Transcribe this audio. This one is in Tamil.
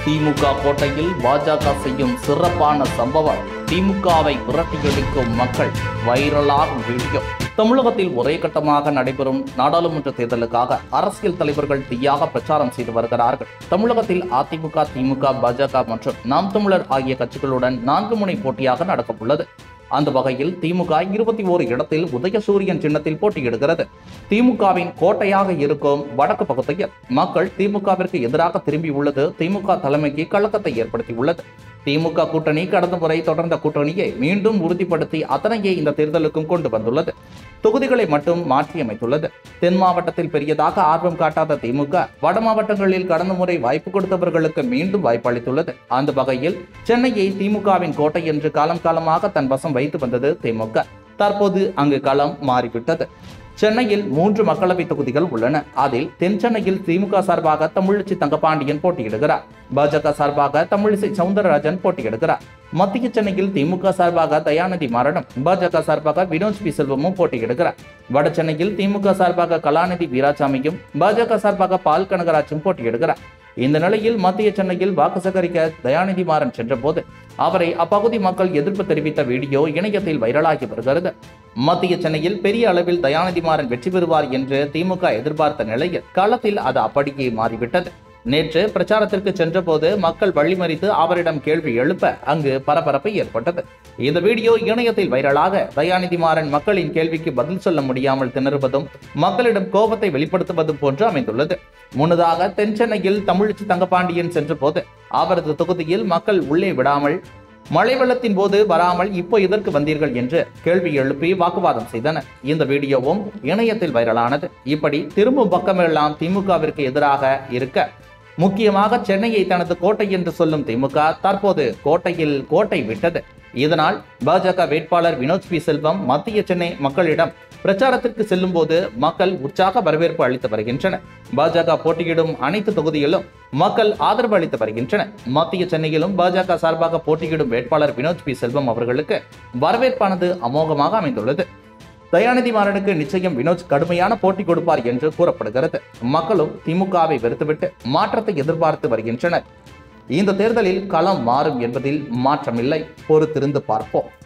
திமுக கோட்டையில் பாஜக செய்யும் சிறப்பான சம்பவம் திமுகவை விரட்டியடிக்கும் மக்கள் வைரலாகும் வீடியோ தமிழகத்தில் ஒரே கட்டமாக நடைபெறும் நாடாளுமன்ற தேர்தலுக்காக அரசியல் தலைவர்கள் தீயாக பிரச்சாரம் செய்து வருகிறார்கள் தமிழகத்தில் அதிமுக திமுக பாஜக மற்றும் நாம் தமிழர் ஆகிய கட்சிகளுடன் நான்கு முனை போட்டியாக நடக்கவுள்ளது அந்த வகையில் திமுக இருபத்தி ஓரு இடத்தில் உதயசூரியன் சின்னத்தில் போட்டியிடுகிறது திமுகவின் கோட்டையாக இருக்கும் வடக்கு பகுதியில் மக்கள் திமுகவிற்கு எதிராக திரும்பியுள்ளது திமுக தலைமைக்கு கலக்கத்தை ஏற்படுத்தியுள்ளது திமுக கூட்டணி கடந்த முறை தொடர்ந்த கூட்டணியை மீண்டும் உறுதிப்படுத்தி அதனையே இந்த தேர்தலுக்கும் கொண்டு வந்துள்ளது தொகுதிகளை மட்டும் மாற்றியமைத்துள்ளது தென் மாவட்டத்தில் பெரியதாக ஆர்வம் காட்டாத திமுக வட மாவட்டங்களில் கடந்த முறை வாய்ப்பு கொடுத்தவர்களுக்கு மீண்டும் வாய்ப்பு அளித்துள்ளது அந்த வகையில் சென்னையை திமுகவின் கோட்டை என்று காலம் காலமாக தன் வசம் வைத்து வந்தது திமுக தற்போது அங்கு களம் மாறிவிட்டது சென்னையில் மூன்று மக்களவை தொகுதிகள் உள்ளன அதில் தென் சென்னையில் திமுக சார்பாக தமிழிசை தங்கபாண்டியன் போட்டியிடுகிறார் பாஜக சார்பாக தமிழிசை சவுந்தரராஜன் போட்டியிடுகிறார் மத்திய சென்னையில் திமுக சார்பாக தயாநிதி மாறனும் பாஜக சார்பாக வினோஜ் பி செல்வமும் போட்டியிடுகிறார் வட சென்னையில் திமுக சார்பாக கலாநிதி வீராசாமியும் பாஜக சார்பாக பால் கனகராஜும் போட்டியிடுகிறார் இந்த நிலையில் மத்திய சென்னையில் வாக்கு சேகரிக்க தயாநிதி மாறன் சென்றபோது அவரை அப்பகுதி மக்கள் எதிர்ப்பு தெரிவித்த வீடியோ இணையத்தில் வைரலாகி வருகிறது மத்திய சென்னையில் பெரிய அளவில் தயாநிதி மாறன் வெற்றி பெறுவார் என்று திமுக எதிர்பார்த்த நிலையில் களத்தில் அது அப்படியே மாறிவிட்டது நேற்று பிரச்சாரத்திற்கு சென்றபோது மக்கள் வழிமறித்து அவரிடம் கேள்வி எழுப்ப அங்கு பரபரப்பு ஏற்பட்டது இந்த வீடியோ இணையத்தில் வைரலாக தயாநிதி மாறன் மக்களின் கேள்விக்கு பதில் சொல்ல முடியாமல் திணறுவதும் மக்களிடம் கோபத்தை வெளிப்படுத்துவதும் போன்று அமைந்துள்ளது முன்னதாக தென் சென்னையில் தமிழிசை தங்கபாண்டியன் சென்றபோது அவரது தொகுதியில் மக்கள் உள்ளே விடாமல் மழை வெள்ளத்தின் போது வராமல் இப்போ எதற்கு வந்தீர்கள் என்று கேள்வி எழுப்பி வாக்குவாதம் செய்தனர் இந்த வீடியோவும் இணையத்தில் வைரலானது இப்படி திரும்பும் பக்கமெல்லாம் திமுகவிற்கு எதிராக இருக்க முக்கியமாக சென்னையை தனது கோட்டை என்று சொல்லும் திமுக தற்போது கோட்டையில் கோட்டை விட்டது இதனால் பாஜக வேட்பாளர் வினோத் பி செல்வம் மத்திய சென்னை மக்களிடம் பிரச்சாரத்திற்கு செல்லும் போது மக்கள் உற்சாக வரவேற்பு அளித்து வருகின்றனர் பாஜக போட்டியிடும் அனைத்து தொகுதியிலும் மக்கள் ஆதரவு அளித்து வருகின்றனர் மத்திய சென்னையிலும் பாஜக சார்பாக போட்டியிடும் வேட்பாளர் வினோத் பி செல்வம் அவர்களுக்கு வரவேற்பானது அமோகமாக அமைந்துள்ளது தயாநிதி மாறனுக்கு நிச்சயம் வினோத் கடுமையான போட்டி கொடுப்பார் என்று கூறப்படுகிறது மக்களும் திமுகவை வெறுத்துவிட்டு மாற்றத்தை எதிர்பார்த்து வருகின்றனர் இந்த தேர்தலில் களம் மாறும் என்பதில் மாற்றமில்லை பொறுத்திருந்து பார்ப்போம்